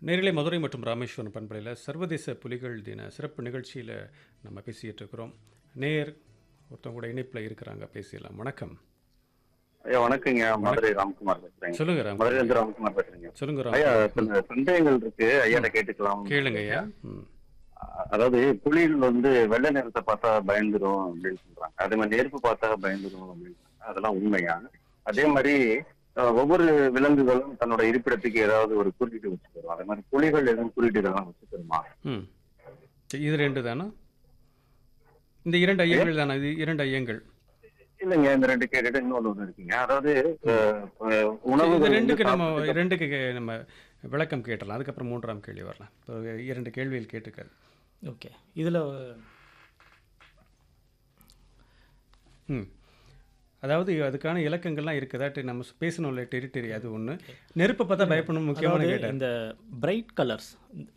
நேரிலே மதுரை மற்றும் ராமேஸ்வரம் பண்பலையில் சர்வதேச புலிகள் தின சிறப்பு நிகழ்ச்சியில் நம்ம பேசிகிட்டு இருக்கிறோம் நேர் ஒருத்தவங்க கூட இணைப்பில் இருக்கிறாங்க பேசிடலாம் வணக்கம் ஐயா வணக்கங்க மதுரை ராம்குமார் பேசுறேங்க சொல்லுங்க ராம் மதுரை இருந்து ராம்குமார் பேசுறேங்க சொல்லுங்க ஐயா ராம் சில சந்தேகங்கள் இருக்கு ஐயாட்ட கேட்டுக்கலாம் கேளுங்க ஐயா ம் அதாவது புலிகள் வந்து வெள்ளை நிறத்தை பார்த்தா பயந்துரும் அப்படின்னு சொல்றாங்க அதே மாதிரி நெருப்பு பார்த்தா பயந்துரும் அப்படின்னு சொல்றாங்க. அதெல்லாம் உண்மையா அதே மாதிரி அஹ், ஒவ்வொரு விலங்குகளும் தன்னோட இருப்பிடத்துக்கு ஏதாவது ஒரு குறியீடு வச்சுக்கிறோம் அதே மாதிரி புலிகள் எதுவும் குறியீடுகள்லாம் வச்சுக்கிறோமா ம் சரி, இது ரெண்டு தானா இந்த இரண்டு ஐயங்கள் தானே இது இரண்டு ஐயங்கள் இல்லைங்க இந்த ரெண்டு கேட்டுட்டு இன்னொன்று ஒன்று இருக்குங்க அதாவது அஹ், அஹ், சரி, உணவுகள் இது வந்து ரெண்டுக்கு நம்ம சாப்பிட்டு- ரெண்டுக்கு கே- நம்ம விளக்கம் கேட்டலாம் அதுக்கப்புறம் மூன்றாம் கேள்வி வரலாம் இப்போ இரண்டு கேள்வியில் கேட்டுக்காது ஓகே இதில் ம் அதாவது அதுக்கான இலக்கங்கள்லாம் இருக்குதாட்டு நம்ம பேசணும்ல டெரிட்டரி அது ஒன்று நெருப்பை பார்த்தா பயப்படணும் முக்கியமான அதாவது கேட்டார் இந்த பிரைட் கலர்ஸ்